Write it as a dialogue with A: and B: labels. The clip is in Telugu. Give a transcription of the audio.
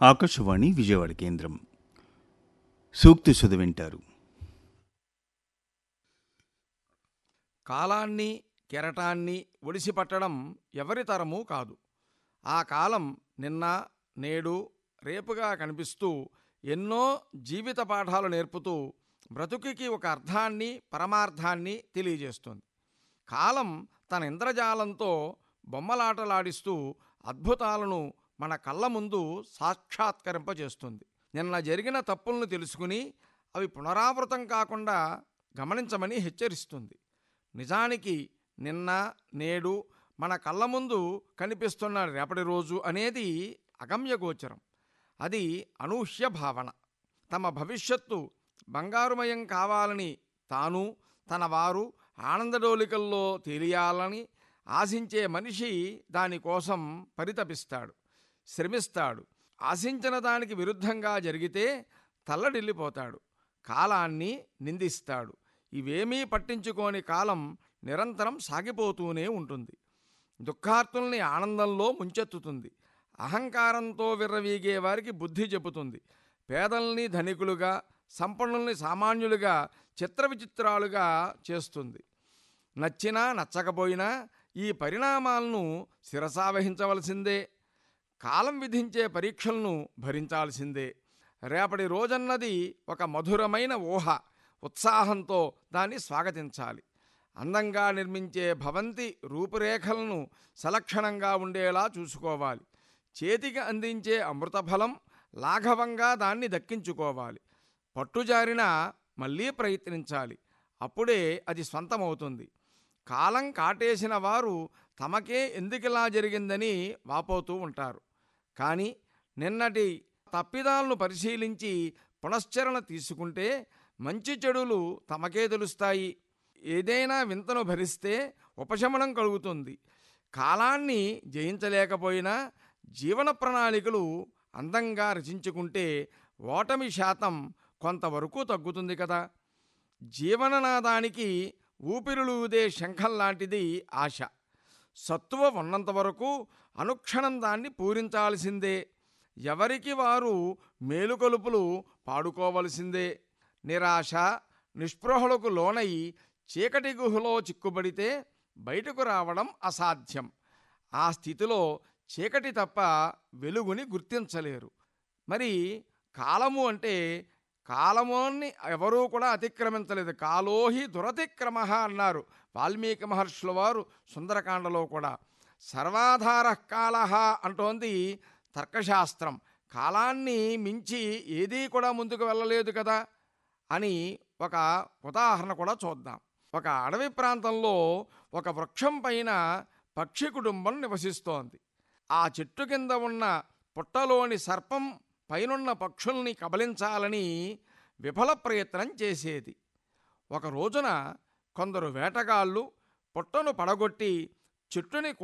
A: ఆకాశవాణి విజయవాడ కేంద్రం సూక్తి సుధ వింటారు
B: కాలాన్ని కెరటాన్ని ఒడిసిపట్టడం ఎవరి తరమూ కాదు ఆ కాలం నిన్న నేడు రేపుగా కనిపిస్తూ ఎన్నో జీవిత పాఠాలు నేర్పుతూ బ్రతుకుకి ఒక అర్థాన్ని పరమార్థాన్ని తెలియజేస్తుంది కాలం తన ఇంద్రజాలంతో బొమ్మలాటలాడిస్తూ అద్భుతాలను మన కళ్ళ ముందు సాక్షాత్కరింపజేస్తుంది నిన్న జరిగిన తప్పులను తెలుసుకుని అవి పునరావృతం కాకుండా గమనించమని హెచ్చరిస్తుంది నిజానికి నిన్న నేడు మన కళ్ళ ముందు కనిపిస్తున్న రేపటి రోజు అనేది అగమ్యగోచరం అది అనూహ్య భావన తమ భవిష్యత్తు బంగారుమయం కావాలని తాను తన వారు ఆనందడోలికల్లో తేలియాలని ఆశించే మనిషి దానికోసం పరితపిస్తాడు శ్రమిస్తాడు ఆశించిన దానికి విరుద్ధంగా జరిగితే తల్లడిల్లిపోతాడు కాలాన్ని నిందిస్తాడు ఇవేమీ పట్టించుకోని కాలం నిరంతరం సాగిపోతూనే ఉంటుంది దుఃఖార్తుల్ని ఆనందంలో ముంచెత్తుతుంది అహంకారంతో విర్రవీగే వారికి బుద్ధి చెబుతుంది పేదల్ని ధనికులుగా సంపన్నుల్ని సామాన్యులుగా చిత్ర విచిత్రాలుగా చేస్తుంది నచ్చినా నచ్చకపోయినా ఈ పరిణామాలను శిరసావహించవలసిందే కాలం విధించే పరీక్షలను భరించాల్సిందే రేపటి రోజన్నది ఒక మధురమైన ఊహ ఉత్సాహంతో దాన్ని స్వాగతించాలి అందంగా నిర్మించే భవంతి రూపురేఖలను సలక్షణంగా ఉండేలా చూసుకోవాలి చేతికి అందించే అమృతఫలం లాఘవంగా దాన్ని దక్కించుకోవాలి పట్టుజారినా మళ్ళీ ప్రయత్నించాలి అప్పుడే అది స్వంతమవుతుంది కాలం కాటేసిన వారు తమకే ఎందుకిలా జరిగిందని వాపోతూ ఉంటారు కానీ నిన్నటి తప్పిదాలను పరిశీలించి పునశ్చరణ తీసుకుంటే మంచి చెడులు తమకే తెలుస్తాయి ఏదైనా వింతను భరిస్తే ఉపశమనం కలుగుతుంది కాలాన్ని జయించలేకపోయినా జీవన ప్రణాళికలు అందంగా రచించుకుంటే ఓటమి శాతం కొంతవరకు తగ్గుతుంది కదా జీవననాదానికి ఊపిరులూదే శంఖం లాంటిది ఆశ సత్తువ ఉన్నంత వరకు అనుక్షణం దాన్ని పూరించాల్సిందే ఎవరికి వారు మేలుకొలుపులు పాడుకోవలసిందే నిరాశ నిస్పృహలకు లోనై చీకటి గుహలో చిక్కుబడితే బయటకు రావడం అసాధ్యం ఆ స్థితిలో చీకటి తప్ప వెలుగుని గుర్తించలేరు మరి కాలము అంటే కాలముని ఎవరూ కూడా అతిక్రమించలేదు కాలోహి దురతిక్రమ అన్నారు వాల్మీకి మహర్షుల వారు సుందరకాండలో కూడా సర్వాధార కాల అంటోంది తర్కశాస్త్రం కాలాన్ని మించి ఏదీ కూడా ముందుకు వెళ్ళలేదు కదా అని ఒక ఉదాహరణ కూడా చూద్దాం ఒక అడవి ప్రాంతంలో ఒక వృక్షం పైన పక్షి కుటుంబం నివసిస్తోంది ఆ చెట్టు కింద ఉన్న పుట్టలోని సర్పం పైనున్న పక్షుల్ని కబలించాలని విఫల ప్రయత్నం చేసేది ఒక రోజున కొందరు వేటగాళ్ళు పుట్టను పడగొట్టి చెట్టుని